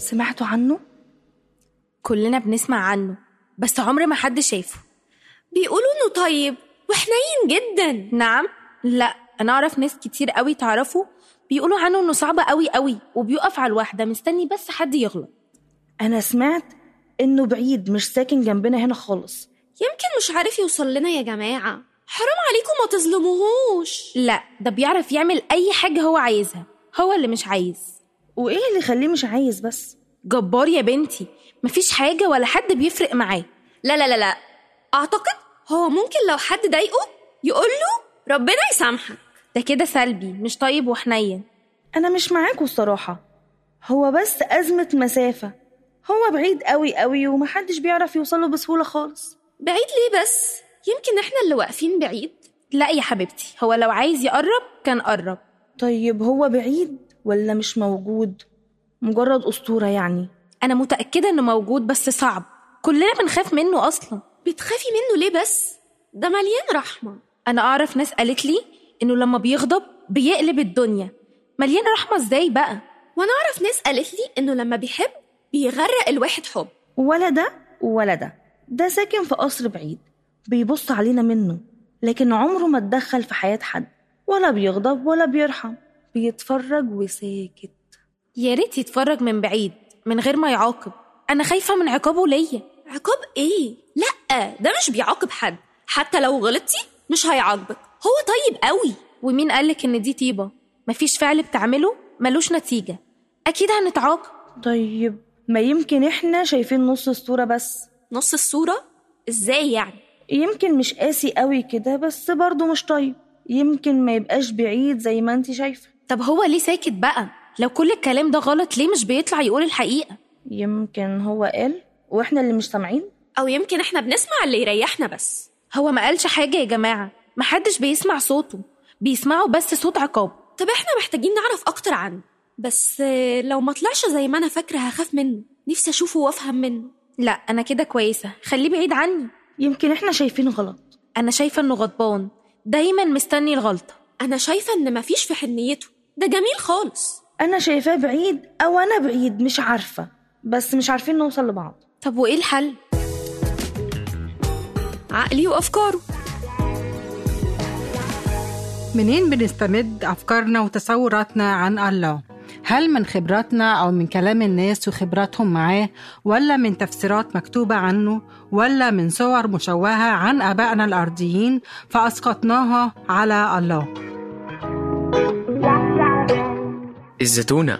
سمعتوا عنه؟ كلنا بنسمع عنه بس عمر ما حد شافه بيقولوا انه طيب وحنين جدا نعم لا انا اعرف ناس كتير قوي تعرفه بيقولوا عنه انه صعب قوي قوي وبيقف على الواحده مستني بس حد يغلط أنا سمعت إنه بعيد مش ساكن جنبنا هنا خالص يمكن مش عارف يوصل لنا يا جماعة حرام عليكم ما تظلموهوش لا ده بيعرف يعمل اي حاجه هو عايزها هو اللي مش عايز وإيه اللي يخليه مش عايز بس؟ جبار يا بنتي مفيش حاجه ولا حد بيفرق معاه لا لا لا لا أعتقد هو ممكن لو حد ضايقه يقول له ربنا يسامحك ده كده سلبي مش طيب وحنين أنا مش معاكوا الصراحة هو بس أزمة مسافة هو بعيد قوي قوي ومحدش بيعرف يوصله بسهولة خالص بعيد ليه بس يمكن احنا اللي واقفين بعيد لا يا حبيبتي هو لو عايز يقرب كان قرب طيب هو بعيد ولا مش موجود؟ مجرد أسطورة يعني انا متاكده انه موجود بس صعب كلنا بنخاف منه اصلا بتخافي منه ليه بس ده مليان رحمة انا اعرف ناس قالت لي انه لما بيغضب بيقلب الدنيا مليان رحمه ازاي بقى وانا اعرف ناس قالت لي انه لما بيحب بيغرق الواحد حب ولا ده ولا ده ده ساكن في قصر بعيد بيبص علينا منه لكن عمره ما اتدخل في حياة حد ولا بيغضب ولا بيرحم بيتفرج وساكت يا ريت يتفرج من بعيد من غير ما يعاقب انا خايفه من عقابه ليا عقاب ايه لا ده مش بيعاقب حد حتى لو غلطتي مش هيعاقبك هو طيب قوي ومين قالك ان دي طيبه مفيش فعل بتعمله ملوش نتيجه اكيد هنتعاقب طيب ما يمكن احنا شايفين نص الصورة بس نص الصورة ازاي يعني يمكن مش قاسي قوي كده بس برضه مش طيب يمكن ما يبقاش بعيد زي ما انت شايفة طب هو ليه ساكت بقى لو كل الكلام ده غلط ليه مش بيطلع يقول الحقيقه يمكن هو قال واحنا اللي مش سامعين او يمكن احنا بنسمع اللي يريحنا بس هو ما قالش حاجه يا جماعه محدش بيسمع صوته بيسمعوا بس صوت عقاب طب احنا محتاجين نعرف اكتر عنه بس آه، لو ما طلعش زي ما انا فاكره هخاف منه نفسي اشوفه وافهم منه لا انا كده كويسه خليه بعيد عني يمكن احنا شايفين غلط انا شايفه انه غضبان دايما مستني الغلطه انا شايفه ان مفيش في حنيته ده جميل خالص انا شايفاه بعيد او انا بعيد مش عارفة بس مش عارفين نوصل لبعض طب وايه الحل عقلي وافكاره منين بنستمد أفكارنا وتصوراتنا عن الله؟ هل من خبراتنا أو من كلام الناس وخبراتهم معاه ولا من تفسيرات مكتوبة عنه ولا من صور مشوهة عن آبائنا الأرضيين فأسقطناها على الله الزتونة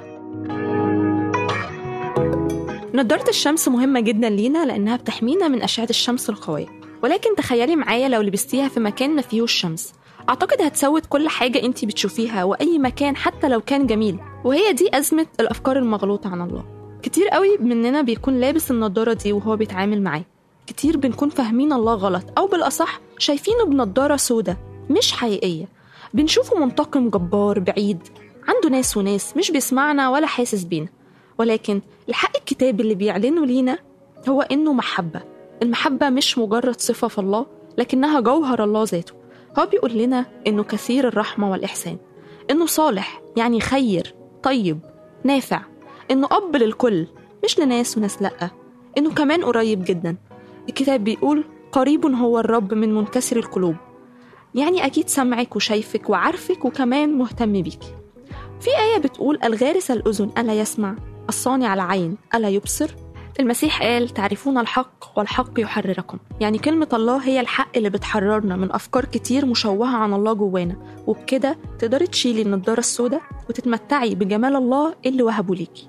نضارة الشمس مهمة جدا لينا لأنها بتحمينا من أشعة الشمس القوية ولكن تخيلي معايا لو لبستيها في مكان ما فيهوش شمس أعتقد هتسود كل حاجة أنت بتشوفيها وأي مكان حتى لو كان جميل وهي دي أزمة الأفكار المغلوطة عن الله كتير قوي مننا بيكون لابس النضارة دي وهو بيتعامل معاه كتير بنكون فاهمين الله غلط أو بالأصح شايفينه بنضارة سودة مش حقيقية بنشوفه منتقم جبار بعيد عنده ناس وناس مش بيسمعنا ولا حاسس بينا ولكن الحق الكتاب اللي بيعلنه لينا هو إنه محبة المحبة مش مجرد صفة في الله لكنها جوهر الله ذاته هو بيقول لنا إنه كثير الرحمة والإحسان إنه صالح يعني خير طيب نافع إنه أب للكل مش لناس وناس لأ إنه كمان قريب جدا الكتاب بيقول قريب هو الرب من منكسر القلوب يعني أكيد سمعك وشايفك وعارفك وكمان مهتم بيكي في آية بتقول الغارس الأذن ألا يسمع الصانع العين ألا يبصر المسيح قال تعرفون الحق والحق يحرركم يعني كلمة الله هي الحق اللي بتحررنا من أفكار كتير مشوهة عن الله جوانا وبكده تقدري تشيلي النضارة السوداء وتتمتعي بجمال الله اللي وهبه ليكي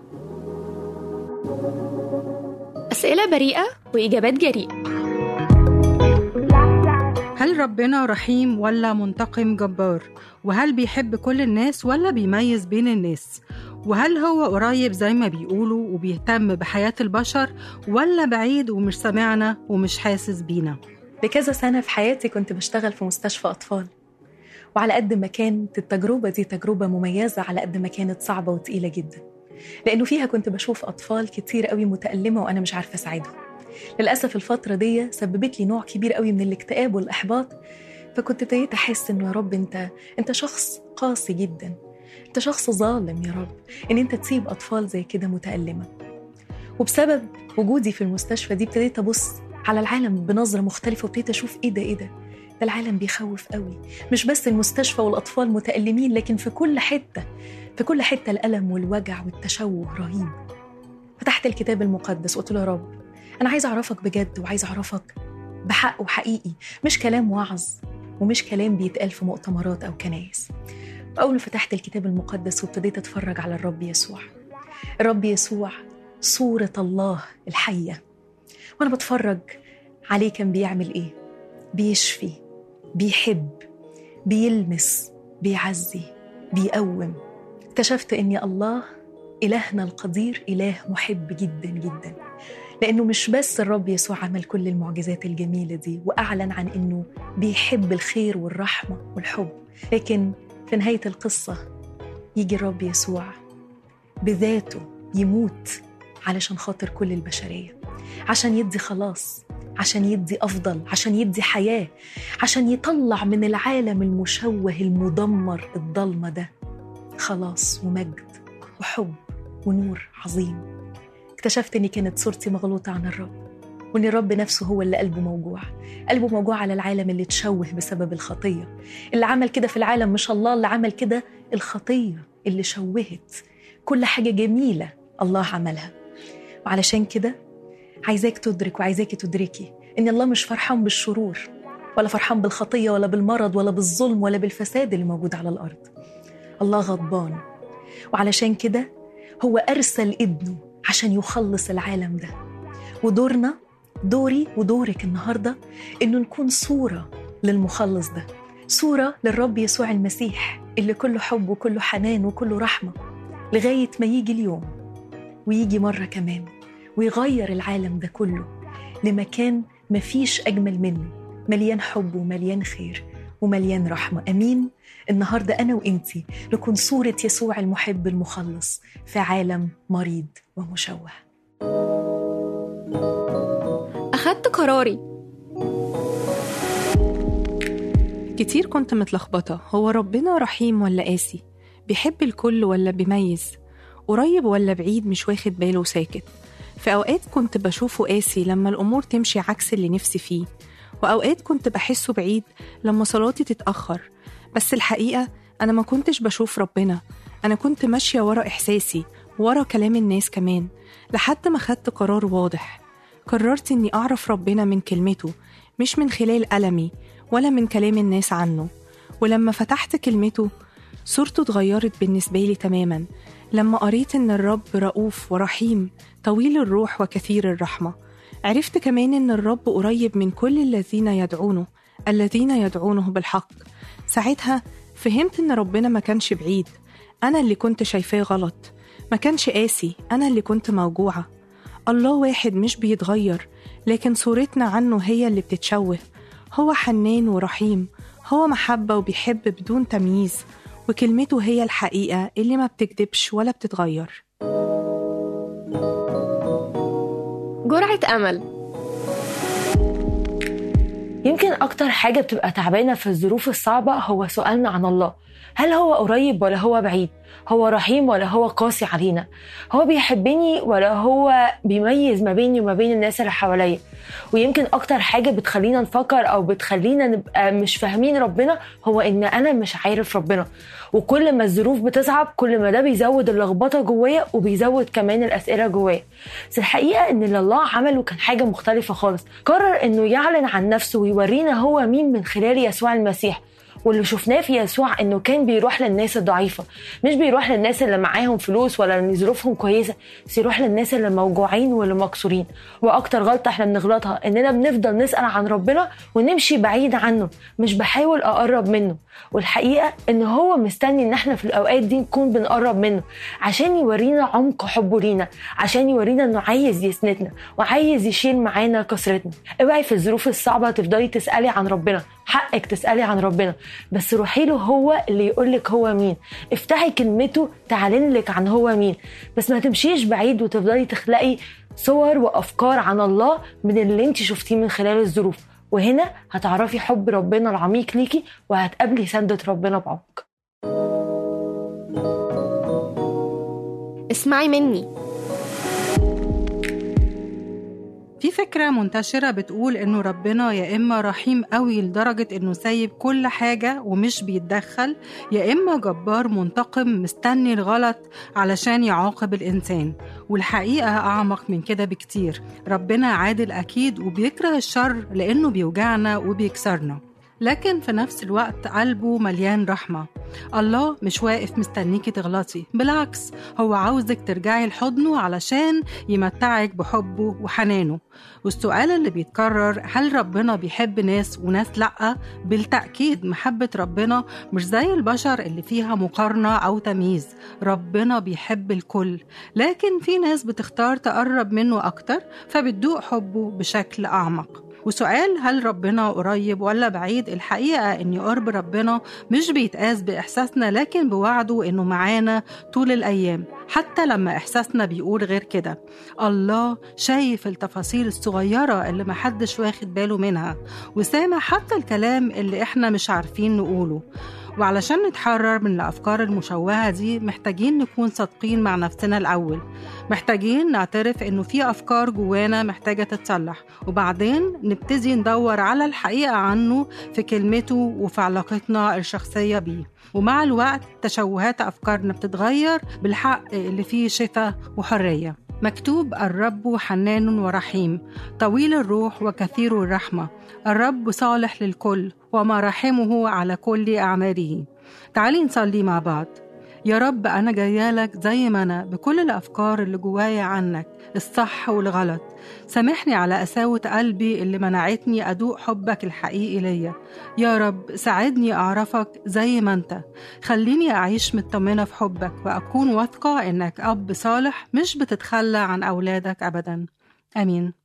اسئله بريئه واجابات جريئه هل ربنا رحيم ولا منتقم جبار؟ وهل بيحب كل الناس ولا بيميز بين الناس؟ وهل هو قريب زي ما بيقولوا وبيهتم بحياة البشر ولا بعيد ومش سامعنا ومش حاسس بينا؟ لكذا سنة في حياتي كنت بشتغل في مستشفى أطفال وعلى قد ما كانت التجربة دي تجربة مميزة على قد ما كانت صعبة وتقيلة جدا لأنه فيها كنت بشوف أطفال كتير قوي متألمة وأنا مش عارفة أساعدهم للأسف الفترة دي سببت لي نوع كبير قوي من الاكتئاب والإحباط فكنت ابتديت أحس إنه يا رب أنت أنت شخص قاسي جدا أنت شخص ظالم يا رب إن أنت تسيب أطفال زي كده متألمة وبسبب وجودي في المستشفى دي ابتديت ابص على العالم بنظره مختلفه وابتديت اشوف ايه ده ايه ده ده العالم بيخوف قوي مش بس المستشفى والاطفال متالمين لكن في كل حته في كل حته الالم والوجع والتشوه رهيب فتحت الكتاب المقدس وقلت له يا رب انا عايز اعرفك بجد وعايز اعرفك بحق وحقيقي مش كلام وعظ ومش كلام بيتقال في مؤتمرات او كنايس واول ما فتحت الكتاب المقدس وابتديت اتفرج على الرب يسوع الرب يسوع صورة الله الحية وأنا بتفرج عليه كان بيعمل إيه بيشفي بيحب بيلمس بيعزي بيقوم اكتشفت إن الله إلهنا القدير إله محب جدا جدا لأنه مش بس الرب يسوع عمل كل المعجزات الجميلة دي وأعلن عن إنه بيحب الخير والرحمة والحب لكن في نهاية القصة يجي الرب يسوع بذاته يموت علشان خاطر كل البشرية عشان يدي خلاص عشان يدي أفضل عشان يدي حياة عشان يطلع من العالم المشوه المدمر الضلمة ده خلاص ومجد وحب ونور عظيم اكتشفت اني كانت صورتي مغلوطة عن الرب وان الرب نفسه هو اللي قلبه موجوع قلبه موجوع على العالم اللي اتشوه بسبب الخطية اللي عمل كده في العالم مش الله اللي عمل كده الخطية اللي شوهت كل حاجة جميلة الله عملها وعلشان كده عايزاك تدرك وعايزاكي تدركي ان الله مش فرحان بالشرور ولا فرحان بالخطية ولا بالمرض ولا بالظلم ولا بالفساد اللي موجود على الأرض الله غضبان وعلشان كده هو أرسل ابنه عشان يخلص العالم ده ودورنا دوري ودورك النهارده انه نكون صوره للمخلص ده صوره للرب يسوع المسيح اللي كله حب وكله حنان وكله رحمه لغايه ما يجي اليوم ويجي مره كمان ويغير العالم ده كله لمكان مفيش اجمل منه مليان حب ومليان خير ومليان رحمه امين النهارده انا وانتي نكون صوره يسوع المحب المخلص في عالم مريض ومشوه أخدت قراري كتير كنت متلخبطة هو ربنا رحيم ولا قاسي بيحب الكل ولا بيميز قريب ولا بعيد مش واخد باله وساكت في أوقات كنت بشوفه قاسي لما الأمور تمشي عكس اللي نفسي فيه وأوقات كنت بحسه بعيد لما صلاتي تتأخر بس الحقيقة أنا ما كنتش بشوف ربنا أنا كنت ماشية ورا إحساسي ورا كلام الناس كمان لحد ما خدت قرار واضح قررت إني أعرف ربنا من كلمته مش من خلال ألمي ولا من كلام الناس عنه ولما فتحت كلمته صورته اتغيرت بالنسبة لي تماما لما قريت إن الرب رؤوف ورحيم طويل الروح وكثير الرحمة عرفت كمان إن الرب قريب من كل الذين يدعونه الذين يدعونه بالحق ساعتها فهمت إن ربنا ما كانش بعيد أنا اللي كنت شايفاه غلط ما كانش قاسي أنا اللي كنت موجوعة الله واحد مش بيتغير لكن صورتنا عنه هي اللي بتتشوه هو حنان ورحيم هو محبة وبيحب بدون تمييز وكلمته هي الحقيقة اللي ما بتكدبش ولا بتتغير جرعة أمل يمكن أكتر حاجة بتبقى تعبانة في الظروف الصعبة هو سؤالنا عن الله هل هو قريب ولا هو بعيد هو رحيم ولا هو قاسي علينا هو بيحبني ولا هو بيميز ما بيني وما بين الناس اللي حواليا ويمكن اكتر حاجه بتخلينا نفكر او بتخلينا نبقى مش فاهمين ربنا هو ان انا مش عارف ربنا وكل ما الظروف بتصعب كل ما ده بيزود اللخبطه جوايا وبيزود كمان الاسئله جوايا بس الحقيقه ان اللي الله عمله كان حاجه مختلفه خالص قرر انه يعلن عن نفسه ويورينا هو مين من خلال يسوع المسيح واللي شفناه في يسوع انه كان بيروح للناس الضعيفه مش بيروح للناس اللي معاهم فلوس ولا اللي ظروفهم كويسه بس يروح للناس اللي موجوعين واللي مكسورين واكتر غلطه احنا بنغلطها اننا بنفضل نسال عن ربنا ونمشي بعيد عنه مش بحاول اقرب منه والحقيقه ان هو مستني ان احنا في الاوقات دي نكون بنقرب منه عشان يورينا عمق حبه لينا عشان يورينا انه عايز يسندنا وعايز يشيل معانا كسرتنا اوعي في الظروف الصعبه تفضلي تسالي عن ربنا حقك تسالي عن ربنا بس روحي له هو اللي يقول لك هو مين افتحي كلمته تعلن لك عن هو مين بس ما تمشيش بعيد وتفضلي تخلقي صور وافكار عن الله من اللي انت شفتيه من خلال الظروف وهنا هتعرفي حب ربنا العميق ليكي وهتقابلي سندة ربنا بعمق اسمعي مني فكرة منتشرة بتقول إنه ربنا يا إما رحيم قوي لدرجة إنه سايب كل حاجة ومش بيتدخل يا إما جبار منتقم مستني الغلط علشان يعاقب الإنسان والحقيقة أعمق من كده بكتير ربنا عادل أكيد وبيكره الشر لأنه بيوجعنا وبيكسرنا لكن في نفس الوقت قلبه مليان رحمة الله مش واقف مستنيكي تغلطي بالعكس هو عاوزك ترجعي لحضنه علشان يمتعك بحبه وحنانه والسؤال اللي بيتكرر هل ربنا بيحب ناس وناس لأ؟ بالتأكيد محبة ربنا مش زي البشر اللي فيها مقارنة أو تمييز ربنا بيحب الكل لكن في ناس بتختار تقرب منه أكتر فبتدوق حبه بشكل أعمق وسؤال هل ربنا قريب ولا بعيد الحقيقة إن قرب ربنا مش بيتقاس بإحساسنا لكن بوعده إنه معانا طول الأيام حتى لما إحساسنا بيقول غير كده الله شايف التفاصيل الصغيرة اللي محدش واخد باله منها وسامع حتى الكلام اللي إحنا مش عارفين نقوله وعلشان نتحرر من الأفكار المشوهة دي محتاجين نكون صادقين مع نفسنا الأول محتاجين نعترف إنه في أفكار جوانا محتاجة تتصلح وبعدين نبتدي ندور على الحقيقة عنه في كلمته وفي علاقتنا الشخصية بيه ومع الوقت تشوهات أفكارنا بتتغير بالحق اللي فيه شفاء وحرية مكتوب الرب حنان ورحيم طويل الروح وكثير الرحمة الرب صالح للكل ومراحمه على كل أعماله تعالي نصلي مع بعض يا رب أنا جايالك زي ما أنا بكل الأفكار اللي جوايا عنك الصح والغلط سامحني على قساوة قلبي اللي منعتني أدوق حبك الحقيقي ليا يا رب ساعدني أعرفك زي ما أنت خليني أعيش مطمنة في حبك وأكون واثقة إنك أب صالح مش بتتخلى عن أولادك أبدا آمين